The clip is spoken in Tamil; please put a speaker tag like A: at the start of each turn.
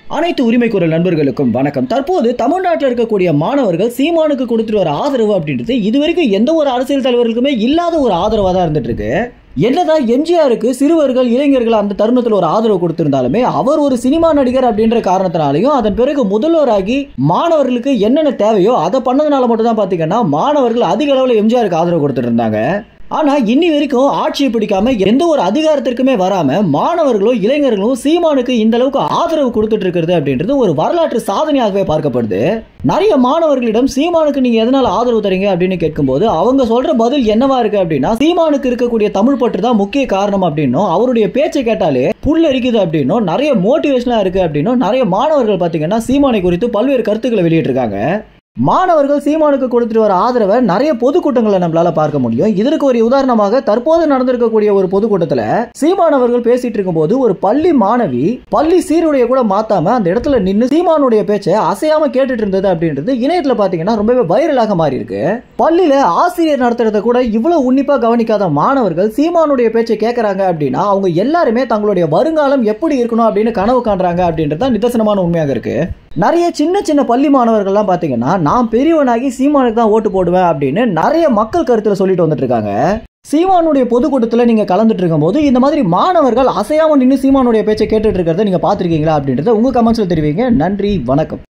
A: அனைத்து உரிமை குரல் நண்பர்களுக்கும் வணக்கம் தற்போது தமிழ்நாட்டில் இருக்கக்கூடிய மாணவர்கள் சீமானுக்கு கொடுத்துட்டு வர ஆதரவு அப்படின்றது இதுவரைக்கும் எந்த ஒரு அரசியல் தலைவர்களுக்குமே இல்லாத ஒரு ஆதரவாக தான் இருந்துட்டு இருக்கு என்னதான் எம்ஜிஆருக்கு சிறுவர்கள் இளைஞர்கள் அந்த தருணத்தில் ஒரு ஆதரவு கொடுத்திருந்தாலுமே அவர் ஒரு சினிமா நடிகர் அப்படின்ற காரணத்தினாலையும் அதன் பிறகு முதல்வராகி மாணவர்களுக்கு என்னென்ன தேவையோ அதை பண்ணதுனால மட்டும் தான் பார்த்தீங்கன்னா மாணவர்கள் அதிக அளவில் எம்ஜிஆருக்கு ஆதரவு கொடுத்துட்டு இருந்தாங்க ஆனா இன்னி வரைக்கும் ஆட்சியை பிடிக்காம எந்த ஒரு அதிகாரத்திற்குமே வராம மாணவர்களும் இளைஞர்களும் சீமானுக்கு இந்த அளவுக்கு ஆதரவு கொடுத்துட்டு இருக்கிறது அப்படின்றது ஒரு வரலாற்று சாதனையாகவே பார்க்கப்படுது நிறைய மாணவர்களிடம் சீமானுக்கு நீங்க எதனால ஆதரவு தரீங்க அப்படின்னு கேட்கும்போது அவங்க சொல்ற பதில் என்னவா இருக்கு அப்படின்னா சீமானுக்கு இருக்கக்கூடிய தமிழ் பற்று தான் முக்கிய காரணம் அப்படின்னும் அவருடைய பேச்சை கேட்டாலே புல்லரிக்குது அப்படின்னும் நிறைய மோட்டிவேஷனா இருக்கு அப்படின்னும் நிறைய மாணவர்கள் பாத்தீங்கன்னா சீமானை குறித்து பல்வேறு கருத்துக்களை வெளியிட்டிருக்காங்க மாணவர்கள் சீமானுக்கு கொடுத்துட்டு வர ஆதரவை நிறைய பொதுக்கூட்டங்களை நம்மளால பார்க்க முடியும் இதற்கு ஒரு உதாரணமாக தற்போது நடந்திருக்கக்கூடிய ஒரு பொதுக்கூட்டத்துல சீமானவர்கள் பேசிட்டு இருக்கும்போது ஒரு பள்ளி மாணவி பள்ளி சீருடைய கூட மாத்தாம அந்த இடத்துல நின்று சீமானுடைய பேச்சை அசையாம கேட்டுட்டு இருந்தது அப்படின்றது இணையத்துல பாத்தீங்கன்னா ரொம்பவே வைரலாக மாறி இருக்கு பள்ளியில ஆசிரியர் நடத்துறத கூட இவ்வளவு உன்னிப்பா கவனிக்காத மாணவர்கள் சீமானுடைய பேச்சை கேட்கறாங்க அப்படின்னா அவங்க எல்லாருமே தங்களுடைய வருங்காலம் எப்படி இருக்கணும் அப்படின்னு கனவு காண்றாங்க அப்படின்றது தான் நிதர்சனமான உண்மையாக இருக்கு நிறைய சின்ன சின்ன பள்ளி மாணவர்கள்லாம் பார்த்தீங்கன்னா நான் பெரியவனாகி சீமானுக்கு தான் ஓட்டு போடுவேன் அப்படின்னு நிறைய மக்கள் கருத்தில் சொல்லிட்டு வந்துட்டு இருக்காங்க சீமானுடைய பொதுக்கூட்டத்தில் நீங்கள் கலந்துட்டு இருக்கும்போது இந்த மாதிரி மாணவர்கள் அசையாம நின்று சீமானுடைய பேச்சை கேட்டுட்டு இருக்கிறத நீங்கள் பார்த்துருக்கீங்களா அப்படின்றத உங்கள் கமெண்ட்ஸில் தெரிவிங்க நன்றி வணக்கம்